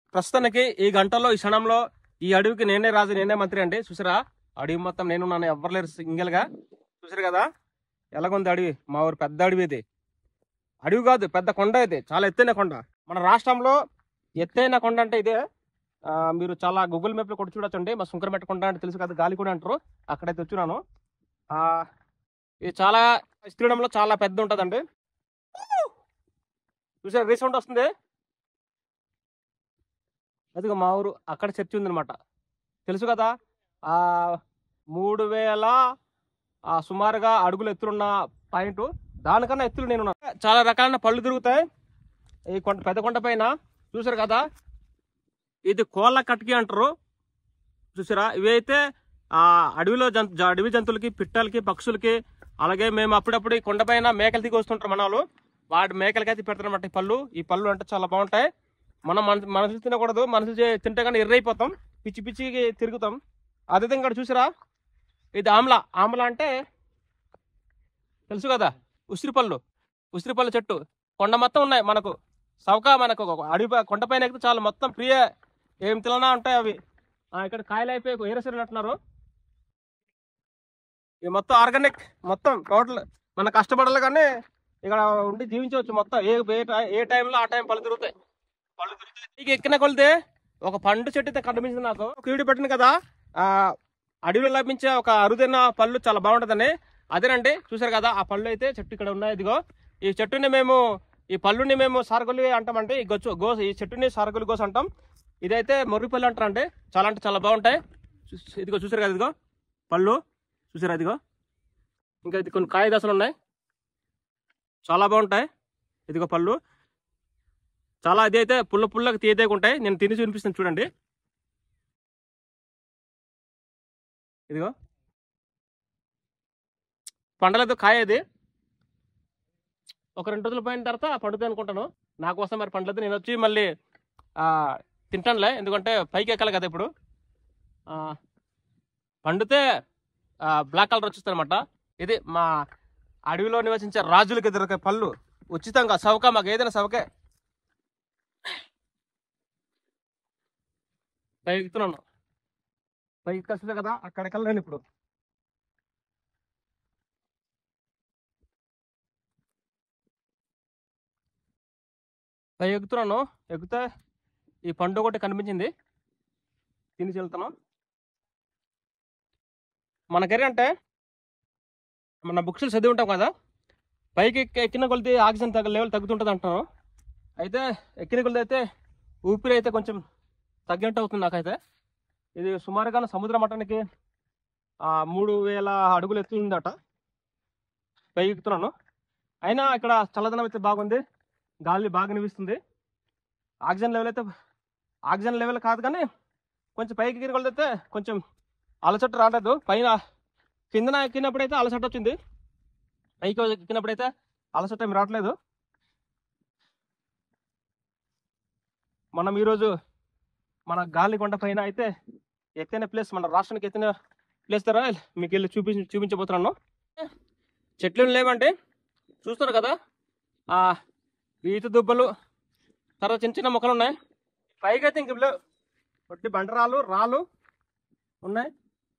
ప్రస్తుతానికి ఈ గంటలో ఈ క్షణంలో ఈ అడవికి నేనే రాజు నేనే మంత్రి అండి చూసారా అడవి మొత్తం నేను నన్ను ఎవ్వరు లేరు సింగిల్ గా చూసారు కదా ఎలాగుంది అడవి మా ఊరు పెద్ద అడవి ఇది అడవి కాదు పెద్ద కొండ ఇది చాలా ఎత్తైన కొండ మన రాష్ట్రంలో ఎత్తైన కొండ అంటే ఇదే ఆ, మీరు చాలా గూగుల్ మ్యాప్ లో కూడా చూడొచ్చండి మా సుంకరమెట్ట కొండ అంటే తెలుసు కదా గాలి కూడా అంటారు అక్కడైతే వచ్చున్నాను ఆ, ఇది చాలా విస్తీర్ణంలో చాలా పెద్ద ఉంటుందండి చూసారా రీసౌండ్ వస్తుంది అదిగో మా ఊరు అక్కడ చర్చి ఉందన్నమాట తెలుసు కదా ఆ మూడు వేల ఆ సుమారుగా అడుగులు ఎత్తులున్న పాయింట్ దానికన్నా ఎత్తులు నేను ఉన్నా. చాలా రకాలైన పళ్ళు దొరుకుతాయి ఈ కొండ పెద్ద కొండ పైన చూసారు కదా ఇది కోళ్ళ కట్కి అంటారు చూసారా ఇవైతే ఆ అడవిలో జంతు జ- అడవి జంతువులకి పిట్టలకి పక్షులకి అలాగే మేము అప్పుడప్పుడు ఈ కొండపైన మేకలు దిగి వస్తుంటారు మన వాళ్ళు వాటి మేకలకి అయితే పెడతారన్నమాట ఈ పళ్ళు ఈ పళ్ళు అంటే చాలా బాగుంటాయి మనం మన మనుషులు తినకూడదు మనుషులు చే- తింటే కానీ ఎర్రైపోతాం పిచ్చి పిచ్చికి తిరుగుతాం అదే ఇక్కడ చూసారా ఇది ఆమ్లా ఆమ్లా అంటే తెలుసు కదా ఉసిరి పళ్ళు ఉసిరి పళ్ళు చెట్టు కొండ మొత్తం ఉన్నాయి మనకు సౌక మనకు ఒక అడవి పై- కొండపైన ఎక్కితే చాలా మొత్తం ప్రియ ఏం తిననా ఉంటాయి అవి ఆ, ఇక్కడ కాయలు అయిపోయి ఏరసరి అంటున్నారు ఇది మొత్తం ఆర్గానిక్ మొత్తం టోటల్ మన కష్టపడాలి కానీ ఇక్కడ ఉండి జీవించవచ్చు మొత్తం ఏ ఏ టై- ఏ టైంలో ఆ టైం పళ్ళు తిరుగుతాయి పళ్ళు తిరుగుతాయి నీకు ఎక్కిన కొలితే ఒక పండు చెట్టు అయితే కనిపించింది నాకు ఒక వీడియో పెట్టింది కదా ఆ అడవిలో లభించే ఒక అరుదైన పళ్ళు చాలా బాగుంటుందని అదేనండి చూసారు కదా ఆ పళ్ళు అయితే చెట్టు ఇక్కడ ఉన్నాయి ఇదిగో ఈ చెట్టుని మేము ఈ పళ్ళుని మేము సారగొలి అంటామంటే ఈ గొచ్చు గోస ఈ చెట్టుని సారగొలి గోస అంటాం ఇదైతే మొర్రిపళ్ళు అంటారండి చాలా అంటే చాలా బాగుంటాయి చూ- ఇదిగో చూసారు కదా ఇదిగో పళ్ళు చూసారా ఇదిగో ఇంకా ఇది కొన్ని కాయ దశలు ఉన్నాయి చాలా బాగుంటాయి ఇదిగో పళ్ళు చాలా ఇది అయితే పుల్ల పుల్లగా తీయగా ఉంటాయి నేను తిని చూపిస్తాను చూడండి ఇదిగో పండలేదు కాయ ఇది ఒక రెండు రోజులు పోయిన తర్వాత పండుతుంది అనుకుంటాను నా కోసం మరి పండలేదు నేను వచ్చి మళ్ళీ ఆ, తింటానులే ఎందుకంటే పైకి ఎక్కాలి కదా ఇప్పుడు ఆ, పండితే బ్లాక్ కలర్ వచ్చేస్తుంది అనమాట ఇది మా అడవిలో నివసించే రాజులకి దొరికే పళ్ళు ఉచితంగా సవక మాకు ఏదైనా సవకే పైకి ఎక్కుతున్నాను పైకి వస్తుంది కదా అక్కడికి వెళ్ళాను ఇప్పుడు పై ఎక్కుతున్నాను ఎక్కితే ఈ పండు ఒకటి కనిపించింది తిని వెళ్తాను మనకేరి అంటే మన బుక్స్ చదివి ఉంటాం కదా పైకి ఎక్కి- ఎక్కిన కొలిది ఆక్సిజన్ తగ్గ లెవెల్ తగ్గుతుంటుంది అంటాను అయితే ఎక్కిన కొలిది అయితే ఊపిరి అయితే కొంచెం తగ్గినట్టు అవుతుంది నాకైతే ఇది సుమారుగా సముద్ర మట్టానికి ఆ, మూడు వేల అడుగులు ఎత్తు ఉందట పైకి ఎక్కుతున్నాను అయినా ఇక్కడ చల్లదనం అయితే బాగుంది గాలి బాగా నిలుస్తుంది ఆక్సిజన్ లెవెల్ అయితే ఆక్సిజన్ లెవెల్ కాదు కానీ కొంచెం పైకి ఎగిరికొలితే కొంచెం అలసట రాలేదు పైన కిందన ఎక్కినప్పుడైతే అలసట వచ్చింది పైకి ఎక్కినప్పుడైతే అలసట ఏమి రావట్లేదు మనం ఈరోజు మన గాలికొండ పైన అయితే ఎత్తైన ప్లేస్ మన రాష్ట్రానికి ఎత్తైన ప్లేస్ ద్వారా మీకు వెళ్ళి చూపి చూపించబోతున్నాను చెట్లు ఏం లేవంటే చూస్తారు కదా ఆ ఈత దుబ్బలు తర్వాత చిన్న చిన్న మొక్కలు ఉన్నాయి పైకి అయితే ఇంక లేవు ఒట్టి బండరాలు రాళ్ళు ఉన్నాయి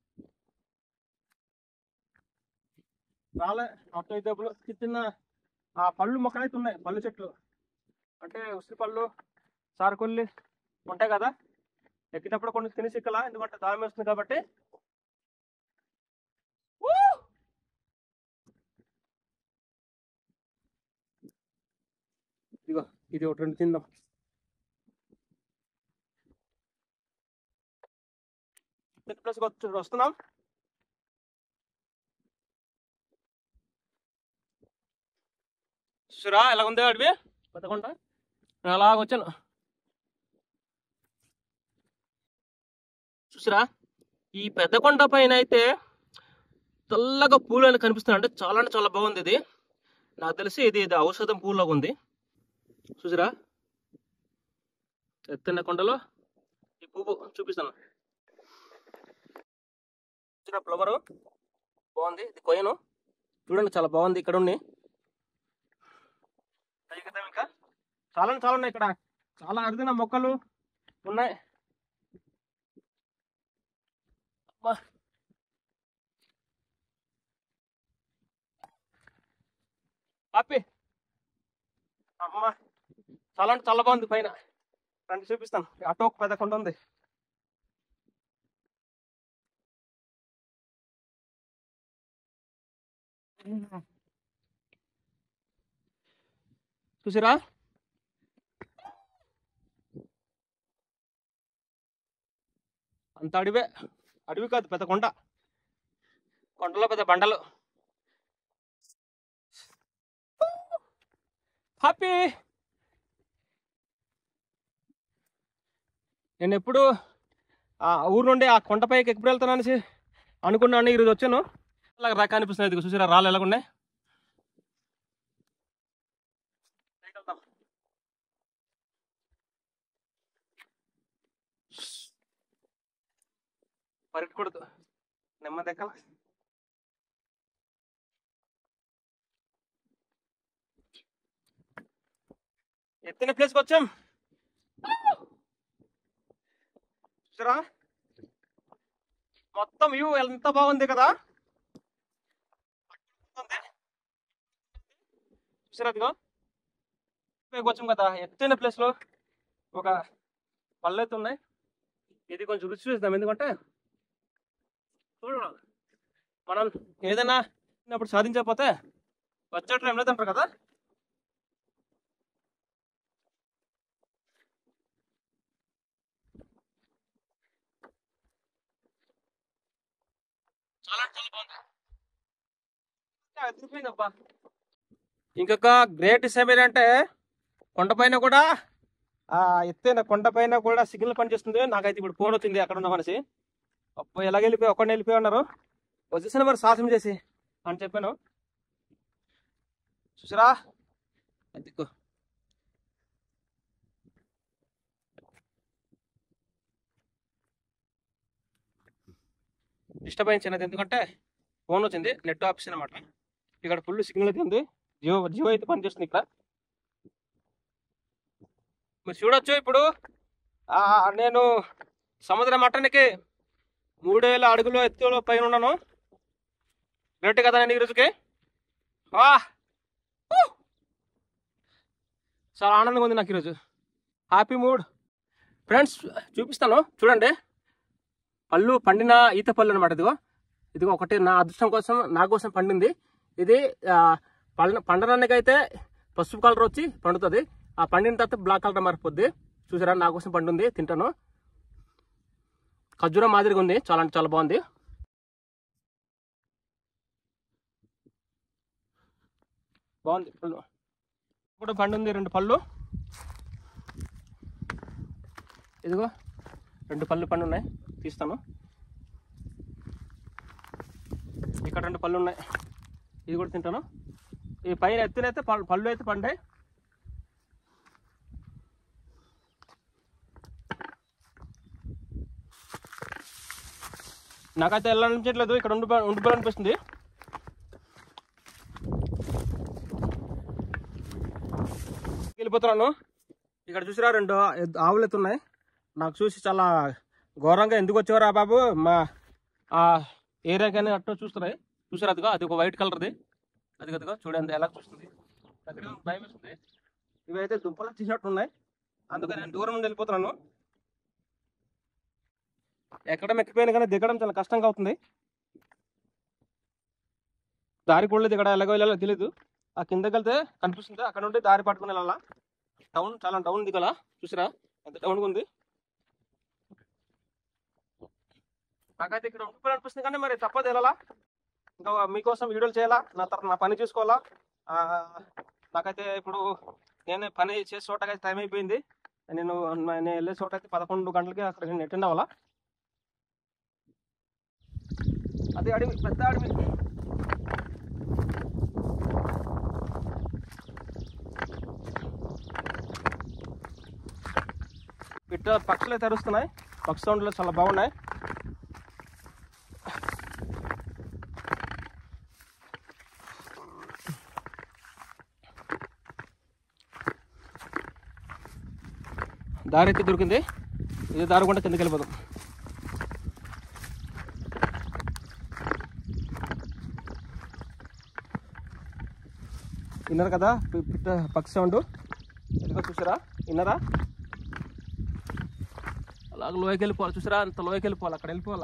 రాలే అటు ఈ దెబ్బలు చిన్న చిన్న ఆ పళ్ళు మొక్కలు అయితే ఉన్నాయి పళ్ళు చెట్లు అంటే ఉసిరి పళ్ళు సారకొల్లి ఉంటాయి కదా ఎక్కేటప్పుడు కొన్ని తిని సిక్కలా ఎందుకంటే దారం వేస్తుంది కాబట్టి ఊ! ఇదిగో ఇది ఒకటి రెండు తిందాం ప్లస్ వస్తున్నాం చూసారా ఎలా ఉంది అడివి పెద్దకొండ నేను అలాగ వచ్చాను చూసారా ఈ పెద్దకొండ పైన అయితే తెల్లగా పూలు అని కనిపిస్తుంది అంటే చాలా అంటే చాలా బాగుంది ఇది నాకు తెలిసి ఇది ఇది ఔషధం పూలాగా ఉంది చూసారా ఎత్తైన కొండలో ఈ పువ్వు చూపిస్తాను చూసారా ఫ్లవర్ బాగుంది ఇది కొయ్యను చూడండి చాలా బాగుంది ఇక్కడ ఉంది పైకి వెళ్దాం ఇంకా చాలా చాలా ఉన్నాయి ఇక్కడ చాలా అరుదైన మొక్కలు ఉన్నాయి అమ్మా. ఆపి అమ్మా చాలా అంటే చాలా బాగుంది పైన రండి చూపిస్తాను అటో ఒక పెద్ద కొండ ఉంది చూసిరా అంత అడవే అడవి కాదు పెద్ద కొండ కొండలో పెద్ద బండలు హ్యాపీ నేను ఎప్పుడు ఆ ఊరు నుండి ఆ కొండపైకి ఎప్పుడు వెళ్తాను అనేసి అనుకున్నాను ఈరోజు వచ్చాను అలాగ రక అనిపిస్తుంది ఇదిగో చూసిరా రాళ్ళు ఎలాగున్నాయి పైకి వెళ్దాం. పరిగెట్టకూడదు నెమ్మది ఎక్కాల ఎత్తిన ప్లేస్కి వచ్చాం చూసారా మొత్తం వ్యూ ఎంత బాగుంది కదా చూసారా అదిగో పైకి వచ్చాం కదా ఎత్తైన ప్లేస్ లో ఒక పళ్ళు అయితే ఉన్నాయి ఇది కొంచెం రుచి చూద్దాం ఎందుకంటే చూడు మనం ఏదైనా చిన్నప్పుడు సాధించకపోతే వచ్చే టైం లేదంటారు కదా చాలా చాలా బాగుంది ఇంకా ఎదిరిపోయిందబ్బా ఇంకొక గ్రేట్ విషయం ఏంటంటే కొండపైన కూడా ఆ ఎత్తైన కొండపైన కూడా సిగ్నల్ పనిచేస్తుంది నాకైతే ఇప్పుడు ఫోన్ వచ్చింది అక్కడ ఉన్న మనిషి అప్పుడు ఎలాగ వెళ్ళిపోయి ఒక్కడిని వెళ్ళిపోయి ఉన్నారు వచ్చేసిన మరి సాహసం చేసి అని చెప్పాను చూసారా అదిగో డిస్టర్బ్ అయింది చిన్నది ఎందుకంటే ఫోన్ వచ్చింది నెట్ ఆఫీస్ అనమాట ఇక్కడ ఫుల్ సిగ్నల్ అయితే ఉంది జియో జియో అయితే పనిచేస్తుంది ఇక్కడ మీరు చూడొచ్చు ఇప్పుడు ఆ, నేను సముద్ర మట్టానికి మూడు వేల అడుగులు ఎత్తులో పైన ఉన్నాను గ్రేట్ కదా నేను ఈరోజుకి వా! ఊ! చాలా ఆనందంగా ఉంది నాకు ఈరోజు హ్యాపీ మూడ్ ఫ్రెండ్స్ చూపిస్తాను చూడండి పళ్ళు పండిన ఈత పళ్ళు అనమాట ఇదిగో ఇదిగో ఒకటి నా అదృష్టం కోసం నా కోసం పండింది ఇది ఆ, పండ పండడానికి అయితే పసుపు కలర్ వచ్చి పండుతుంది ఆ పండిన తర్వాత బ్లాక్ కలర్ మారిపోద్ది చూసారా నా కోసం పండుంది తింటాను ఖర్జూరం మాదిరిగా ఉంది చాలా అంటే చాలా బాగుంది బాగుంది పళ్ళు ఇప్పుడు పండు ఉంది రెండు పళ్ళు ఇదిగో రెండు పళ్ళు పండు ఉన్నాయి తీస్తాను ఇక్కడ రెండు పళ్ళు ఉన్నాయి ఇది కూడా తింటాను ఈ పైన ఎత్తునైతే పళ్ళు పళ్ళు అయితే పండాయి నాకైతే వెళ్ళాలనిపించట్లేదు ఇక్కడ ఉండి ఉండిపోవాలనిపిస్తుంది వెళ్ళిపోతున్నాను ఇక్కడ చూసిరా రెండు ఎద్దు- ఆవులు అయితే ఉన్నాయి నాకు చూసి చాలా ఘోరంగా ఎందుకు వచ్చేవారు ఆ బాబు మా ఆ ఏరియాకైనా అట్టు చూస్తున్నాయి చూసారు అదిగో అది ఒక వైట్ కలర్ది అది అదిగో చూడండి ఎలా చూస్తుంది దగ్గర భయం వేస్తుంది ఇవైతే దుంపలు తీసినట్టు ఉన్నాయి అందుకని నేను దూరం నుండి వెళ్ళిపోతున్నాను ఎక్కడం ఎక్కిపోయినా కానీ దిగడం చాలా కష్టంగా అవుతుంది దారి కూడా దిగడ ఎలాగో వెళ్ళాలో తెలియదు ఆ కిందకి వెళ్తే కనిపిస్తుంది అక్కడ నుండి దారి పట్టుకుని వెళ్ళాలా టౌన్ చాలా టౌన్ దిగల చూసిరా ఎంత టౌన్గా ఉంది నాకైతే ఇక్కడ ఉండిపోయి అనిపిస్తుంది కానీ మరి తప్పదు వెళ్ళాలా ఇంకా మీకోసం వీడియోలు చేయాలా నా తర్వాత నా పని చూసుకోవాలా ఆ, నాకైతే ఇప్పుడు నేను పని చేసే చోటకైతే టైం అయిపోయింది నేను నేను వెళ్ళే చోట అయితే పదకొండు గంటలకి అక్కడ నేను అటెండ్ అవ్వాలా అది అడవి పెద్ద అడవి పిట్ట పక్షులు అయితే అరుస్తున్నాయి పక్షి సౌండ్లు చాలా బాగున్నాయి దారి అయితే దొరికింది ఇది దారుకుంటే కిందకి వెళ్ళిపోదాం విన్నారు కదా పి- పిట్ట పక్షి సౌండ్ ఎదుగో చూసారా విన్నారా అలాగ లోయకి వెళ్ళిపోవాలి చూసారా అంత లోయకి వెళ్ళిపోవాలి అక్కడ వెళ్ళిపోవాలా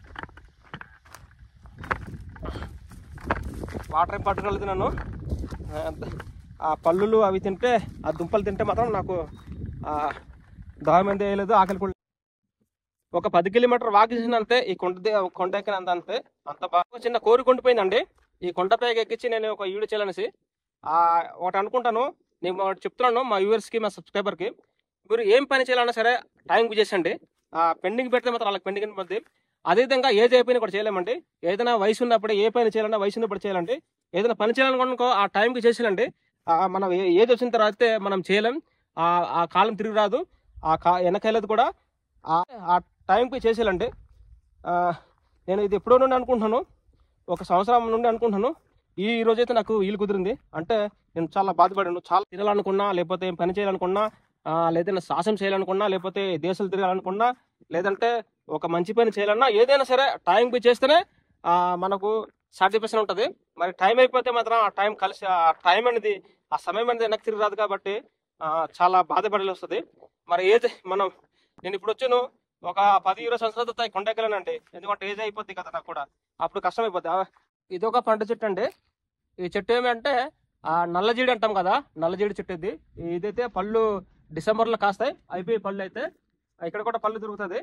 వాటర్ ఏం పట్టుకెళ్ళదు నన్ను ఆ, ఆ పళ్ళులు అవి తింటే ఆ దుంపలు తింటే మాత్రం నాకు ఆ, దాహం ఎంత వేయలేదు ఆకలి కూడా ఒక పది కిలోమీటర్ వాక్ చేసిన అంతే ఈ కొండ ది- కొండ ఎక్కిన అంత అంతే అంత బాగా చిన్న కోరిక ఉండిపోయిందండి ఈ కొండపైకి ఎక్కించి నేను ఒక వీడియో చేయాలనేసి ఆ, ఒకటి అనుకుంటాను నేను ఒకటి చెప్తున్నాను మా వ్యూవర్స్కి మా సబ్స్క్రైబర్కి మీరు ఏం పని చేయాలన్నా సరే టైంకి చేసండి పెండింగ్ పెడితే మాత్రం వాళ్ళకి పెండింగ్ పడుతుంది అదేవిధంగా ఏజ్ అయిపోయినా కూడా చేయలేమండి ఏదైనా వయసు ఉన్నప్పుడు ఏ పని చేయాలన్నా వయసు ఉన్నప్పుడు చేయాలండి ఏదైనా పని చేయాలనుకో ఆ టైంకి చేసేయాలండి ఆ, మనం ఏ- ఏజ్ వచ్చిన తర్వాత మనం చేయలేం ఆ ఆ కాలం తిరిగి రాదు ఆ కా వెనకెళ్ళదు కూడా ఆ ఆ టైంకి చేసేయాలండి ఆ, నేను ఇది ఎప్పుడో నుండి అనుకుంటున్నాను ఒక సంవత్సరం నుండి అనుకుంటున్నాను ఈ రోజైతే నాకు వీలు కుదిరింది అంటే నేను చాలా బాధపడాను చాలా తినాలనుకున్నా లేకపోతే ఏం పని చేయాలనుకున్నా ఆ, లేదంటే సాహసం చేయాలనుకున్నా లేకపోతే దేశాలు తిరగాలనుకున్నా లేదంటే ఒక మంచి పని చేయాలన్నా ఏదైనా సరే టైంకి చేస్తేనే ఆ, మనకు సాటిస్ఫాక్షన్ ఉంటుంది మరి టైం అయిపోతే మాత్రం ఆ టైం కలిసి ఆ టైం అనేది ఆ సమయం అనేది వెనక్కి తిరిగి రాదు కాబట్టి ఆ, చాలా బాధపడాలి వస్తుంది మరి ఏది మనం నేను ఇప్పుడు వచ్చాను ఒక పది ఇరవై సంవత్సరాల తర్వాత కొండెక్కలేనండి ఎందుకంటే ఏజ్ అయిపోద్ది కదా నాకు కూడా అప్పుడు కష్టం అయిపోద్ది ఆ, ఇది ఒక పంట చెట్టు అండి ఈ చెట్టు ఏమంటే ఆ నల్లజీడి అంటాం కదా నల్లజీడి చెట్టు ఇది ఇదైతే పళ్ళు డిసెంబర్లో కాస్తాయి అయిపోయి పళ్ళు అయితే ఇక్కడ కూడా పళ్ళు దొరుకుతుంది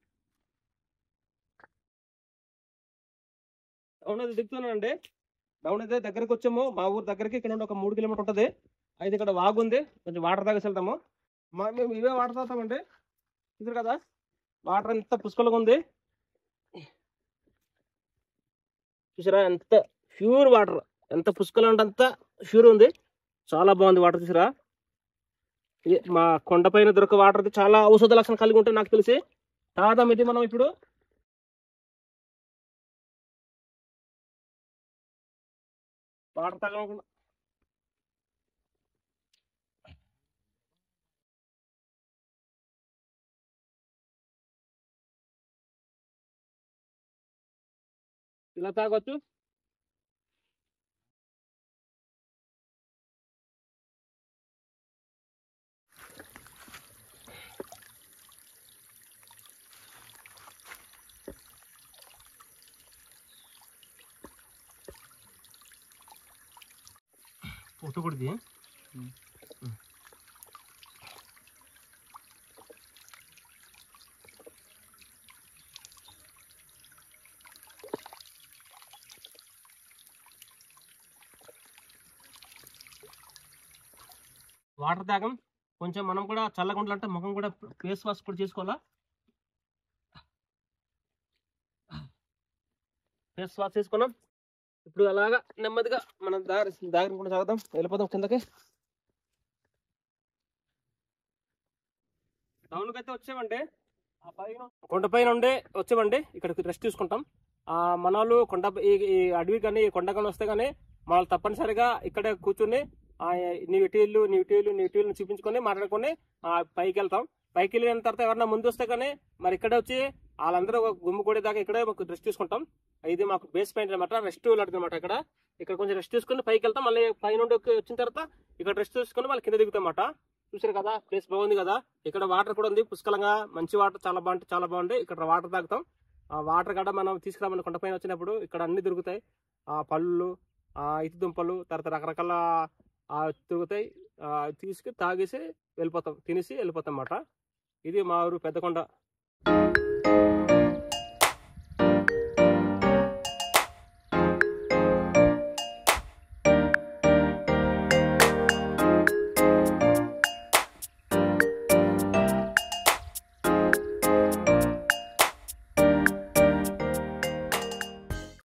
డౌన్ అది దిగుతున్నానండి డౌన్ అయితే దగ్గరికి వచ్చాము మా ఊరు దగ్గరికి ఇక్కడ నుండి ఒక మూడు కిలోమీటర్ ఉంటుంది అయితే ఇక్కడ వాగు ఉంది కొంచెం వాటర్ తాగేసి వెళ్తాము మా మేము ఇవే వాటర్ తాగుతామండి చూసారు కదా వాటర్ ఎంత పుష్కలంగా ఉంది చూసారా ఎంత ప్యూర్ వాటర్ ఎంత పుష్కలం అంటే అంత ప్యూర్ ఉంది చాలా బాగుంది వాటర్ చూసారా ఇది మా కొండపైన దొరక వాటర్ అయితే చాలా ఔషధ లక్షణం కలిగి ఉంటుంది నాకు తెలిసి తాగుదాం ఇది మనం ఇప్పుడు వాటర్ తాగకుండా ఇలా తాగొచ్చు పుట్టకూడదు వాటర్ తాగం కొంచెం మనం కూడా చల్లగా ఉండాలంటే ముఖం కూడా ఫేస్ వాష్ కూడా చేసుకోవాలా ఫేస్ వాష్ చేసుకున్నాం ఇప్పుడు అలాగా నెమ్మదిగా మనం దారి దారి కూడా సాగుదాం వెళ్ళిపోదాం కిందకి టౌన్కి అయితే వచ్చామండి ఆ పైన కొండపైన ఉండే వచ్చామండి ఇక్కడికి రెస్ట్ తీసుకుంటాం ఆ మన వాళ్ళు కొండ ఈ ఈ అడవి కానీ ఈ కొండ కానీ వస్తే కానీ మనం తప్పనిసరిగా ఇక్కడే కూర్చుని ఆ నీ ఇటీలు నీ ఇటీలు నీ ఇటీలు చూపించుకొని మాట్లాడుకొని ఆ పైకి వెళ్తాం పైకి వెళ్ళిన తర్వాత ఎవరన్నా ముందు వస్తే కానీ మరి ఇక్కడే వచ్చి వాళ్ళందరూ ఒక గుమ్ము కొడే దాకా ఇక్కడే మాకు రెస్ట్ తీసుకుంటాం ఇది మాకు బేస్ పాయింట్ అనమాట రెస్ట్ అనమాట ఇక్కడ ఇక్కడ కొంచెం రెస్ట్ తీసుకుని పైకి వెళ్తాం మళ్ళీ పైనుండి వచ్చిన తర్వాత ఇక్కడ రెస్ట్ తీసుకుని మళ్ళీ కింద దిగుతాం అన్నమాట చూసారు కదా ప్లేస్ బాగుంది కదా ఇక్కడ వాటర్ కూడా ఉంది పుష్కలంగా మంచి వాటర్ చాలా బాగుంటుంది చాలా బాగుంది ఇక్కడ వాటర్ తాగుతాం ఆ వాటర్ కూడా మనం తీసుకురామని కొండపైన వచ్చినప్పుడు ఇక్కడ అన్ని దొరుకుతాయి ఆ పళ్ళు ఆ ఇతి దుంపలు తర్వాత రకరకాల ఆ దొరుకుతాయి ఆ తీసుకు తాగేసి వెళ్ళిపోతాం తినేసి వెళ్ళిపోతాం అన్నమాట ఇది మా ఊరు పెద్దకొండ